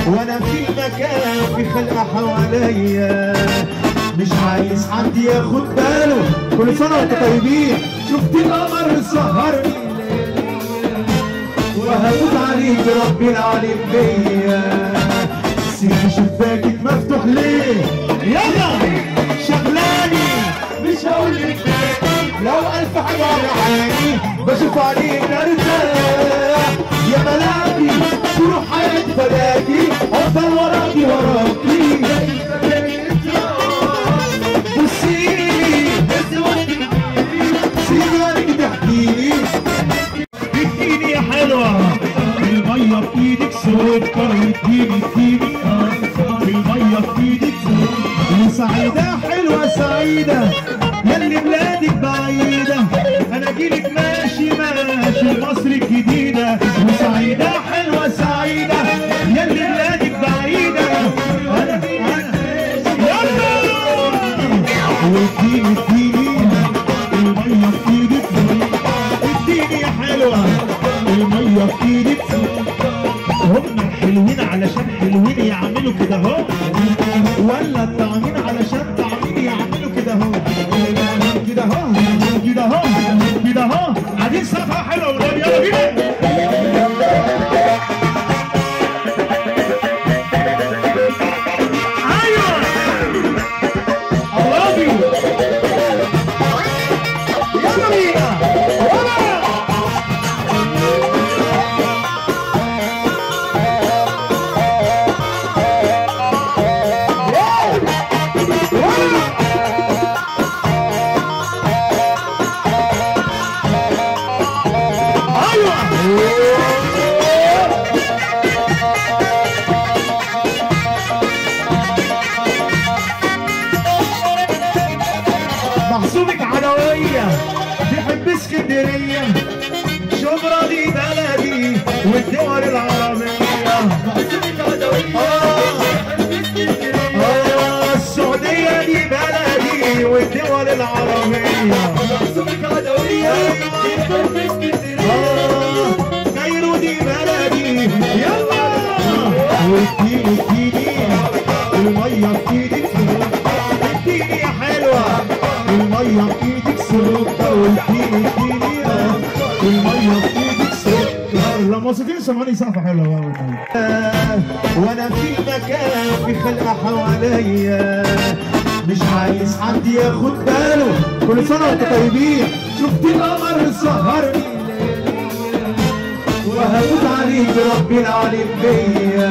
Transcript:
وانا في مكان في خلقه حواليا مش عايز حد ياخد باله كل سنه وانتم طيبين شفت القمر سهرني وهموت عليك ربي العليم بيا سيب شباكك مفتوح ليه يلا شغلاني مش هقولك لو ألف حاجة وجعاني بشوف عليك ارتاح يا ملاكي تروح حياة فداكي افضل وراكي وراكي بصيلي سيبك تحكيلي اديني يا حلوة المية في ايدك سكر اديني اديني المية في ايدك سكر وسعيدة حلوة سعيدة ياللي بلادك بعيدة انا جيلك ماشي ماشي مصر الجديدة وسعيدة حلوة سعيدة ياللي بلادك بعيدة انا انا يلا واديني اديني المية في ايدك اديني يا حلوة المية في ايدك هم حلوين علشان حلوين يعملوا كده اهو ولا الطعمين علشان طعمين يعملوا كده اهو كده اهو كده اهو كده اهو قاعدين صفحة حلوة ولاد يلا بينا ايوه I love you يلا بينا ولا محسوبك عدوية بيحب اسكندرية شبرا دي بلدي والدول العربية محسوبك عدوية آه السعودية دي بلدي والدول العربية محسوبك عدوية آه كايرو دي بلدي يلا واديني اديني المية في ايدك اديني يا حلوة المية في ايدك سكر واديني اديني المية في ايدك سكر لما وصلتني سمعوني سقفة حلوة والله. آه، وانا في مكان في خلقة حواليا مش عايز حد ياخد باله كل سنة وانتم طيبين شفت القمر سهرني وهموت عليك ربي العليم بيا